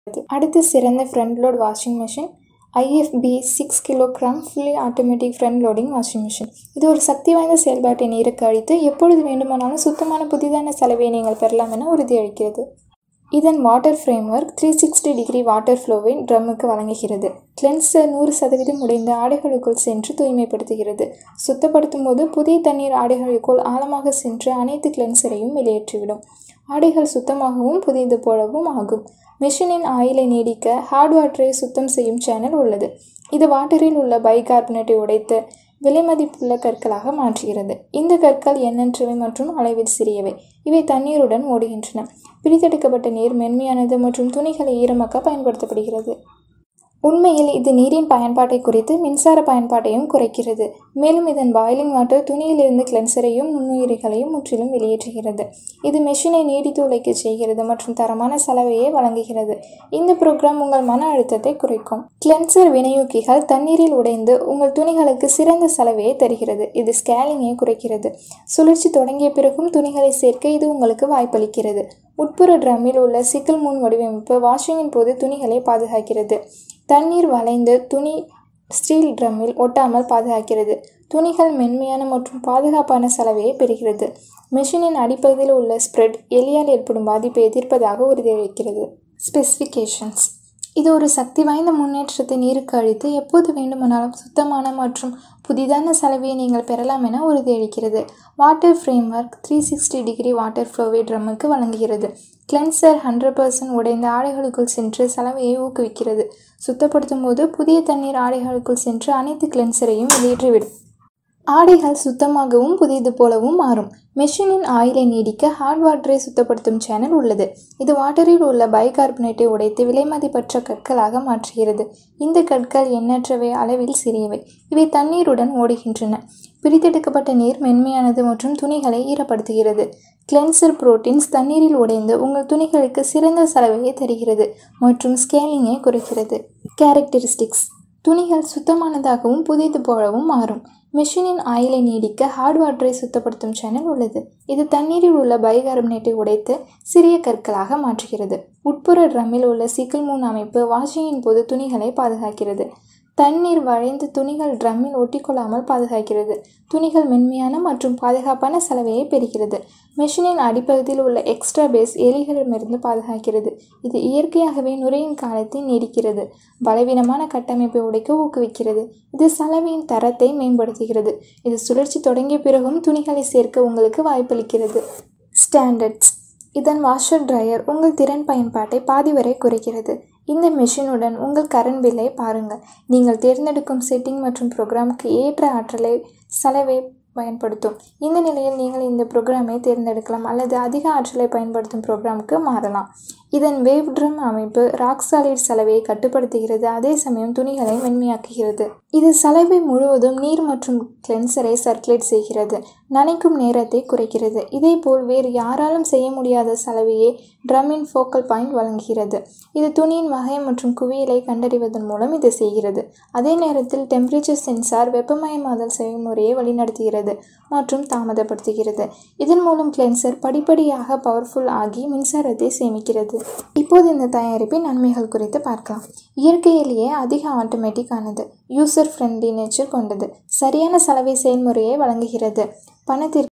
அடுத்து சிறந்த front load washing machine IFB six kilogram fully automatic front loading washing machine இது ஒரு சக்தி வாய்ந்த செயல்பாட்டை நீருக்கு அழித்து எப்பொழுது வேண்டுமானாலும் சுத்தமான புதிதான சலவையை நீங்கள் பெறலாம் என உறுதியளிக்கிறது இதன் water framework three sixty degree water ஃப்ளோவை ட்ரம்முக்கு வழங்குகிறது கிளென்சர் நூறு சதவீதம் உடைந்த ஆடைகளுக்குள் சென்று தூய்மைப்படுத்துகிறது சுத்தப்படுத்தும் போது புதிய தண்ணீர் ஆடைகளுக்குள் ஆழமாக சென்று அனைத்து கிளென்சரையும் வெளியேற்றிவிடும் ஆடைகள் சுத்தமாகவும் புதியது போலவும் ஆகும் மெஷினின் ஆயிலை நீடிக்க ஹார்ட் வாட்டரை சுத்தம் செய்யும் சேனல் உள்ளது இது வாட்டரில் உள்ள பைகார்பனேட்டை உடைத்து விலைமதிப்புள்ள கற்களாக மாற்றுகிறது இந்த கற்கள் எண்ணற்றவை மற்றும் அளவில் சிறியவை இவை தண்ணீருடன் ஓடுகின்றன பிரித்தெடுக்கப்பட்ட நீர் மென்மையானது மற்றும் துணிகளை ஈரமாக்க பயன்படுத்தப்படுகிறது உண்மையில் இது நீரின் பயன்பாட்டை குறித்து மின்சார பயன்பாட்டையும் குறைக்கிறது மேலும் இதன் பாய்லிங் வாட்டர் துணியிலிருந்து கிளென்சரையும் நுண்ணுயிரிகளையும் முற்றிலும் வெளியேற்றுகிறது இது மெஷினை நீடித்து உழைக்க செய்கிறது மற்றும் தரமான சலவையை வழங்குகிறது இந்த ப்ரோக்ராம் உங்கள் மன அழுத்தத்தை குறைக்கும் கிளென்சர் வினையூக்கிகள் தண்ணீரில் உடைந்து உங்கள் துணிகளுக்கு சிறந்த சலவையை தருகிறது இது ஸ்கேலிங்கை குறைக்கிறது சுழற்சி தொடங்கிய பிறகும் துணிகளை சேர்க்க இது உங்களுக்கு வாய்ப்பளிக்கிறது உட்புற ட்ரம்மில் உள்ள சிக்கல் முன் வடிவமைப்பு வாஷிங்கின் போது துணிகளை பாதுகாக்கிறது தண்ணீர் வளைந்து துணி ஸ்டீல் ட்ரம்மில் ஒட்டாமல் பாதுகாக்கிறது துணிகள் மென்மையான மற்றும் பாதுகாப்பான சலவையை பெறுகிறது மெஷினின் அடிப்பகுதியில் உள்ள ஸ்ப்ரெட் எலியால் ஏற்படும் பாதிப்பை எதிர்ப்பதாக உறுதியளிக்கிறது ஸ்பெசிஃபிகேஷன்ஸ் இது ஒரு சக்தி வாய்ந்த முன்னேற்றத்தை நீருக்கு அழித்து எப்போது வேண்டுமானாலும் சுத்தமான மற்றும் புதிதான சலவையை நீங்கள் பெறலாம் என உறுதியளிக்கிறது water framework three sixty degree water ஃப்ளோவை ட்ரம்முக்கு வழங்குகிறது கிளென்சர் ஹண்ட்ரட் பர்சன்ட் உடைந்த ஆடைகளுக்குள் சென்று சலவையை ஊக்குவிக்கிறது சுத்தப்படுத்தும் போது புதிய தண்ணீர் ஆடைகளுக்குள் சென்று அனைத்து கிளென்சரையும் வெளியேற்றிவிடும் ஆடைகள் சுத்தமாகவும் புதியது போலவும் மாறும் மெஷினின் ஆயிலை நீடிக்க ஹார்ட் வாட்டரை சுத்தப்படுத்தும் சேனல் உள்ளது இது வாட்டரில் உள்ள பைகார்பனேட்டை உடைத்து விலைமதிப்பற்ற கற்களாக மாற்றுகிறது இந்த கற்கள் எண்ணற்றவை அளவில் சிறியவை இவை தண்ணீருடன் ஓடுகின்றன பிரித்தெடுக்கப்பட்ட நீர் மென்மையானது மற்றும் துணிகளை ஈரப்படுத்துகிறது கிளென்சர் புரோட்டீன்ஸ் தண்ணீரில் உடைந்து உங்கள் துணிகளுக்கு சிறந்த சலவையை தருகிறது மற்றும் ஸ்கேலிங்கை குறைக்கிறது கேரக்டரிஸ்டிக்ஸ் துணிகள் சுத்தமானதாகவும் புதியது போலவும் மாறும் மெஷினின் ஆயிலை நீடிக்க ஹார்ட் வாட்டரை சுத்தப்படுத்தும் சேனல் உள்ளது இது தண்ணீரில் உள்ள பைகார்பனேட்டை உடைத்து சிறிய கற்களாக மாற்றுகிறது உட்புற ட்ரம்மில் உள்ள சிக்கல் மூன் அமைப்பு வாஷிங்கின் போது துணிகளை பாதுகாக்கிறது தண்ணீர் வளைந்து துணிகள் ட்ரம்மில் ஒட்டிக்கொள்ளாமல் பாதுகாக்கிறது துணிகள் மென்மையான மற்றும் பாதுகாப்பான சலவையை பெறுகிறது மெஷினின் அடிப்பகுதியில் உள்ள எக்ஸ்ட்ரா பேஸ் எலிகளிடமிருந்து பாதுகாக்கிறது இது இயற்கையாகவே நுரையின் காலத்தை நீடிக்கிறது பலவீனமான கட்டமைப்பை உடைக்க ஊக்குவிக்கிறது இது சலவையின் தரத்தை மேம்படுத்துகிறது இது சுழற்சி தொடங்கிய பிறகும் துணிகளை சேர்க்க உங்களுக்கு வாய்ப்பளிக்கிறது ஸ்டாண்டர்ட்ஸ் இதன் வாஷர் ட்ரையர் உங்கள் திறன் பயன்பாட்டை பாதி வரை குறைக்கிறது இந்த மெஷினுடன் உங்கள் கரண்ட் பில்லை பாருங்கள் நீங்கள் தேர்ந்தெடுக்கும் செட்டிங் மற்றும் ப்ரோக்ராமுக்கு ஏற்ற ஆற்றலை சலவை பயன்படுத்தும் இந்த நிலையில் நீங்கள் இந்த ப்ரோக்ராமை தேர்ந்தெடுக்கலாம் அல்லது அதிக ஆற்றலை பயன்படுத்தும் ப்ரோக்ராமுக்கு மாறலாம் இதன் வேவ் ட்ரம் அமைப்பு ராக் சாலிட் சலவையை கட்டுப்படுத்துகிறது அதே சமயம் துணிகளை மென்மையாக்குகிறது இது சலவை முழுவதும் நீர் மற்றும் கிளென்சரை சர்க்குலேட் செய்கிறது நனைக்கும் நேரத்தை குறைக்கிறது இதேபோல் வேறு யாராலும் செய்ய முடியாத சலவையை ட்ரம்மின் ஃபோக்கல் பாயிண்ட் வழங்குகிறது இது துணியின் வகை மற்றும் குவியலை கண்டறிவதன் மூலம் இதை செய்கிறது அதே நேரத்தில் டெம்பரேச்சர் சென்சார் வெப்பமயமாதல் செயல்முறையை வழிநடத்துகிறது மற்றும் தாமதப்படுத்துகிறது இதன் மூலம் கிளென்சர் படிப்படியாக பவர்ஃபுல் ஆகி மின்சாரத்தை சேமிக்கிறது இப்போது இந்த தயாரிப்பின் நன்மைகள் குறித்து பார்க்கலாம் இயற்கையிலேயே அதிக ஆட்டோமேட்டிக் ஆனது யூசர் ஃப்ரெண்ட்லி நேச்சர் கொண்டது சரியான சலவை செயல்முறையை வழங்குகிறது பணத்திற்கு